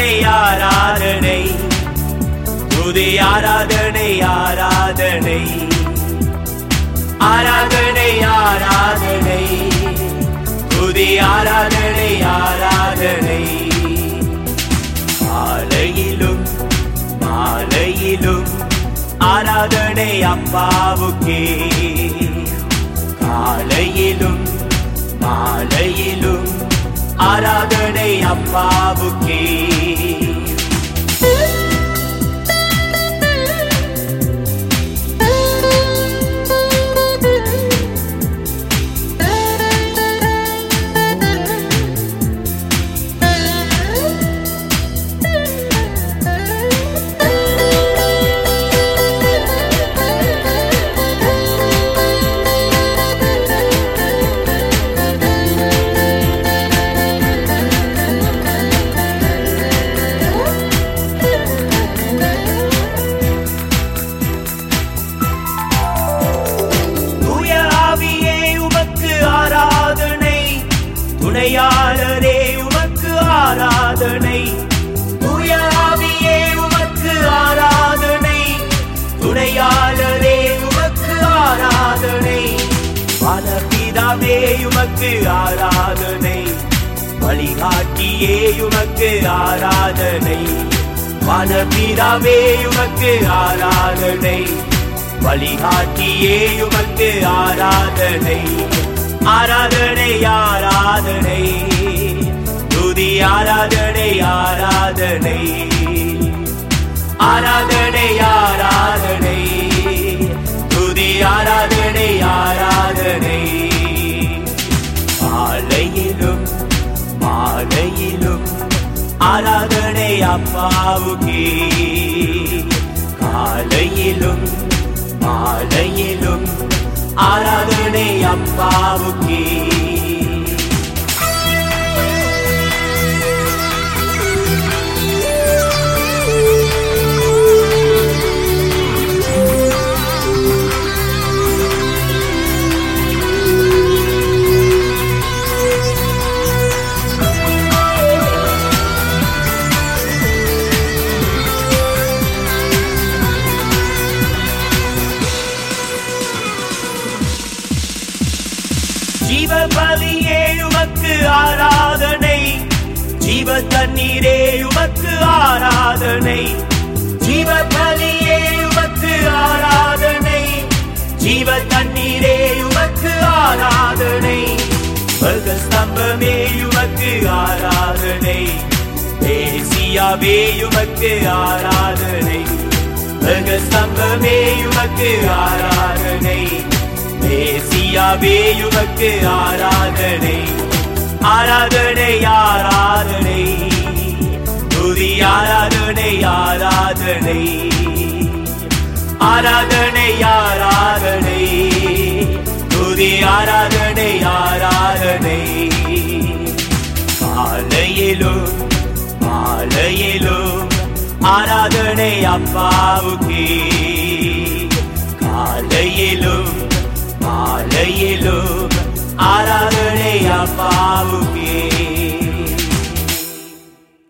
ஆராதனை ஆராதனை துதி ஆராதனை ஆராதனை ஆராதனை ஆராதனை துதி ஆராதனை ஆராதனை காலையிலும் மாலையிலும் ஆராதனை அப்பாவுக்கே காலையிலும் மாலையிலும் ஆராதனை அப்பாவுக்கே தூய ஆவியே உமக்கு ஆராதனை துணையாளரே உமக்கு ஆராதனை தூய ஆவியே உமக்கு ஆராதனை துணையாளரே உமக்கு ஆராதனை பலபிதாவே உமக்கு ஆராதனை வழிகாட்டியே உமக்கு ஆராதனை பலபிதாவே உமக்கு ஆராதனை வழிகாட்டியே உமக்கு ஆராதனை ஆராதனை ஆராதனை துதி ஆராதனை ஆராதனை ஆராதனை ஆராதனை துதி ஆராதனை ஆராதனை மாலையிலும் மாலையிலும் ஆராதனை அப்பாவுக்கே காலையிலும் மாலையிலும் ஆராதனை அப்பாவுக்கே ஜீவ பலியே உமக்கு ஆராதனை ஜீவ தண்ணீரே உமக்கு ஆராதனை ஜீவ பலியே உமக்கு ஆராதனை ஜீவ தண்ணீரே உமக்கு ஆராதனை பக ஸ்தம்பமே உமக்கு ஆராதனை தேசியாவே உமக்கு ஆராதனை பக ஸ்தம்பமே உமக்கு ஆராதனை தேசியாவே உமக்கு ஆராதனை ஆராதனை ஆராதனை துதி ஆராதனை ஆராதனை ஆராதனை ஆராதனை துதி ஆராதனை ஆராதனை காலையிலும் மாலையிலும் ஆராதனை அப்பாவுக்கே காலையிலும் மாலையிலும் ஆராதனை அப்பாவுக்கே